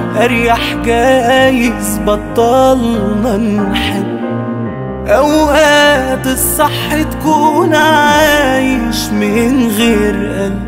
الأريح جايز بطلنا نحب أوقات الصح تكون عايش من غير قلب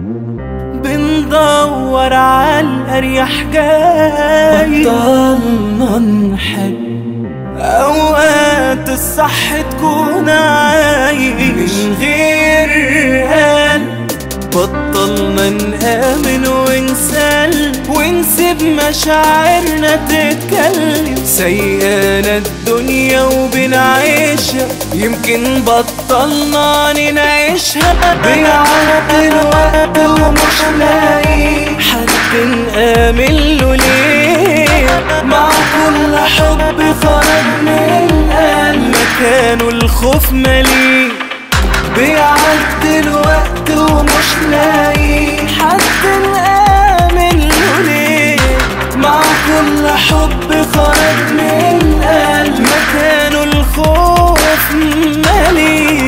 بندور على الأريح جايز بطلنا نحب أوقات الصح تكون عايش من غير قلب بطلنا نآمن ونسل ونسيب مشاعرنا تتكلم سيئانا الدنيا وبنعيشها يمكن بطلنا ننعيشها بيعدي الوقت ومش لاقي حد نآمن له ليه مع كل حب خرج من قلب مكانه الخوف مليء بيعدي الوقت ومش لاقي حد نآمن له ليه مع كل حب خرج من قلب مكانه الخوف مليء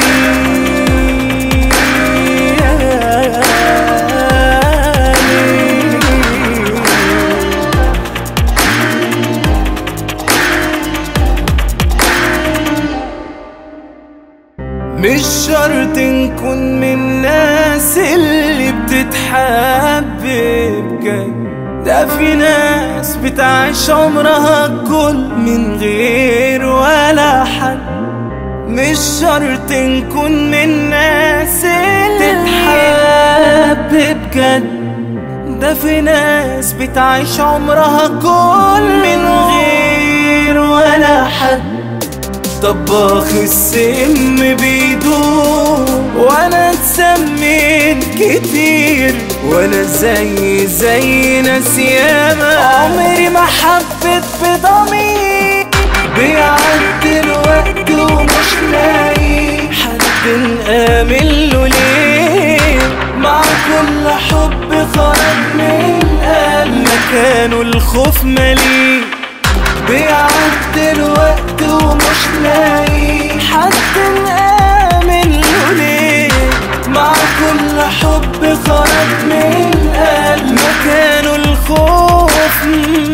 مش شرط نكون من الناس اللي بتتحب بجد ده في ناس بتعيش عمرها كل من غير ولا حد مش شرط نكون من الناس اللي تتحب بجد ده في ناس بتعيش عمرها كل من غير ولا حد طباخ السم بيدوم وانا اتسميت كتير وانا زي زي ناس ياما عمري ما حبيت بضمير بيعدي الوقت ومش لاقي حد نآمن له ليه مع كل حب خرج من قلب مكانه الخوف مليء بيعدي الوقت ومش لاقي حد نآمن له ليه مع كل حب خرج من قلب مكانه الخوف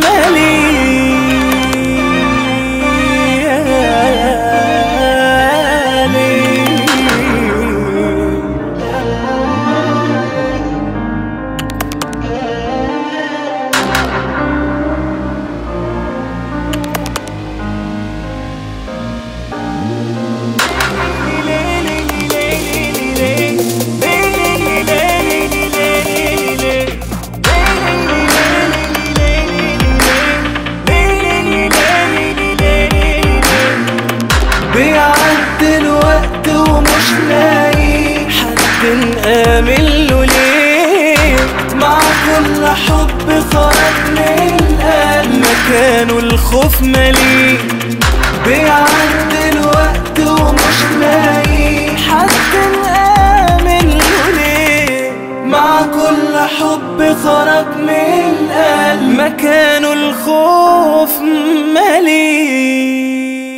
مليء بيعدي الوقت ومش لاقي حد نآمن له ليه مع كل حب خرج من قلب مكانه الخوف مليء بيعدي الوقت ومش لاقي حد نآمن له ليه مع كل حب خرج من قلب مكانه الخوف مليء